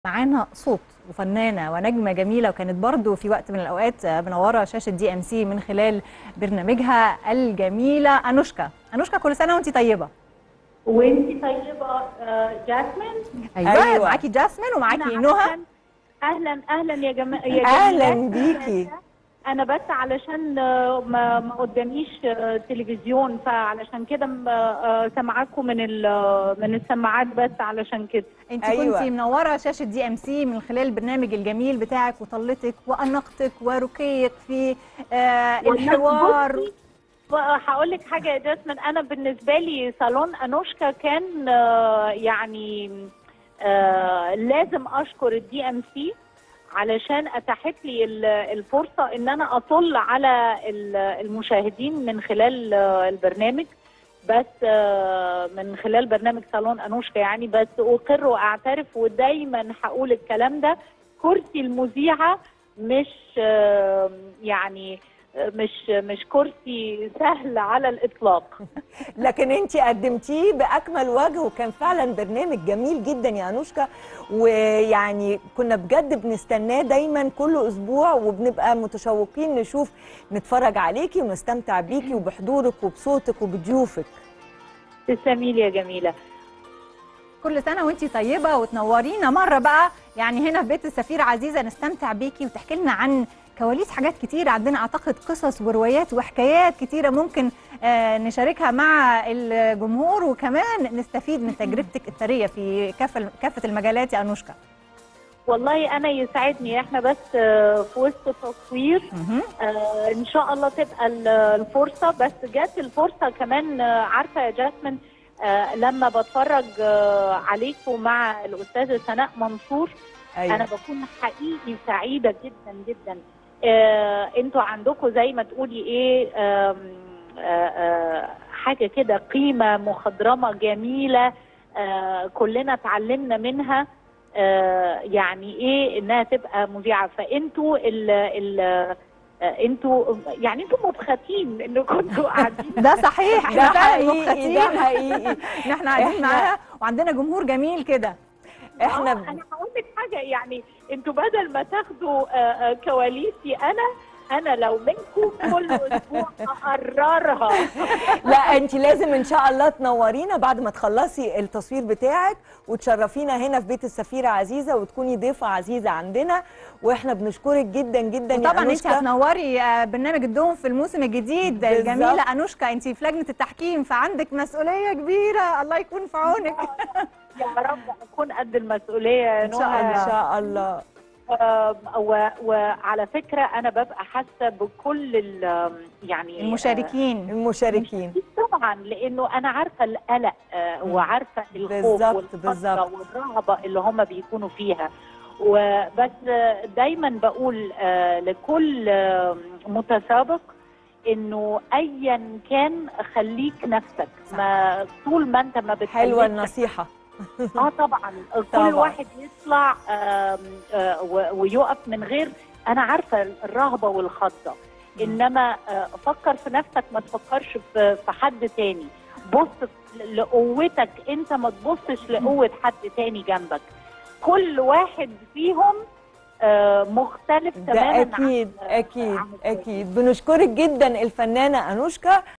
معانا صوت وفنانه ونجمه جميله وكانت برضو في وقت من الاوقات منوره شاشه دي ام سي من خلال برنامجها الجميله انوشكا انوشكا كل سنه وانت طيبه وانتي طيبه آه، جاسمين ايوه, أيوة. أيوة. معاكي جاسمين ومعاكي أنا نهى عشان- اهلا اهلا يا جماعه يا اهلا جميلات. بيكي انا بس علشان آه، ما ما قداميش آه، تلفزيون فعلشان كده م- آه، سامعاكم من ال- من السماعات بس علشان كده انت أيوة. كنتي منوره شاشه دي ام سي من خلال البرنامج الجميل بتاعك وطلتك واناقتك ورقيك في آه الحوار بصي، هقول لك حاجه يا جاسمين انا بالنسبه لي صالون انوشكا كان آه، يعني آه، لازم اشكر الدي ام سي علشان اتاحت لي ال- الفرصه ان انا اطل على ال- المشاهدين من خلال آه، البرنامج بس آه، من خلال برنامج صالون انوشكا يعني بس اقر واعترف ودايما هقول الكلام ده كرسي المذيعه مش آه، يعني آه، مش مش كرسي سهل على الاطلاق لكن انت قدمتيه باكمل وجه وكان فعلا برنامج جميل جدا يا انوشكا ويعني كنا بجد بنستناه دايما كل اسبوع وبنبقى متشوقين نشوف نتفرج عليكي ونستمتع بيكي وبحضورك وبصوتك وبضيوفك تسلمي لي يا جميله كل سنه وانت طيبه وتنورينا مره بقى يعني هنا في بيت السفير عزيزه نستمتع بيكي وتحكي لنا عن كواليس حاجات كتير عندنا اعتقد قصص وروايات وحكايات كتيره ممكن آه نشاركها مع الجمهور وكمان نستفيد من تجربتك الثريه في كافه كافه المجالات يا انوشكا والله انا يسعدني احنا بس آه، في وسط التصوير مهم. آه، ان شاء الله تبقى ال- الفرصه بس جت الفرصه كمان آه، عارفه يا جاسمين آه، لما بتفرج آه، عليكم مع الاستاذه سناء منصور ايوه انا بكون حقيقي سعيده جدا جدا آه، انتوا عندكم زي ما تقولي ايه آم، آه، آه، حاجه كده قيمه مخضرمه جميله آه، كلنا اتعلمنا منها آه، يعني ايه انها تبقى مذيعه فانتوا ال ال آه، انتوا يعني انتوا مبختين انكم كنتوا قاعدين ده صحيح ده احنا فعلا حقيقي مبختين ده حقيقي ان احنا قاعدين إحنا- معاها وعندنا جمهور جميل كده احنا آه، ب- انا هقول لك حاجه يعني انتوا بدل ما تاخدوا آه، آه، كواليسي انا انا لو منكم كل اسبوع اقررها لا انت لازم ان شاء الله تنورينا بعد ما تخلصي التصوير بتاعك وتشرفينا هنا في بيت السفيرة عزيزة وتكوني ضيفة عزيزة عندنا واحنا بنشكرك جدا جدا يا وطبعا انت أنوشكا. هتنوري آه، برنامج الدوم في الموسم الجديد بالظبط. الجميله انوشكا انت في لجنه التحكيم فعندك مسؤوليه كبيره الله يكون في عونك يا رب اكون قد المسؤوليه يا إن شاء نهى. الله. ان شاء الله آه، و- وعلى فكره انا ببقى حاسه بكل ال- يعني المشاركين المشاركين طبعا لانه انا عارفه القلق آه، مم. وعارفه الخوف بالظبط، والخضره بالظبط. والرهبه اللي هم بيكونوا فيها وبس آه، دايما بقول آه، لكل آه، متسابق انه ايا كان خليك نفسك ما طول ما انت ما بتخليك حلوة النصيحة اه طبعا كل طبعاً. واحد يطلع آم، آه، و- ويقف من غير انا عارفه الرهبه والخضه انما آه، فكر في نفسك ما تفكرش في في حد تاني بص لقوتك انت ما تبصش لقوه حد تاني جنبك كل واحد فيهم آه، مختلف ده تماما اكيد عن- اكيد عن التاني. اكيد بنشكرك جدا الفنانة انوشكا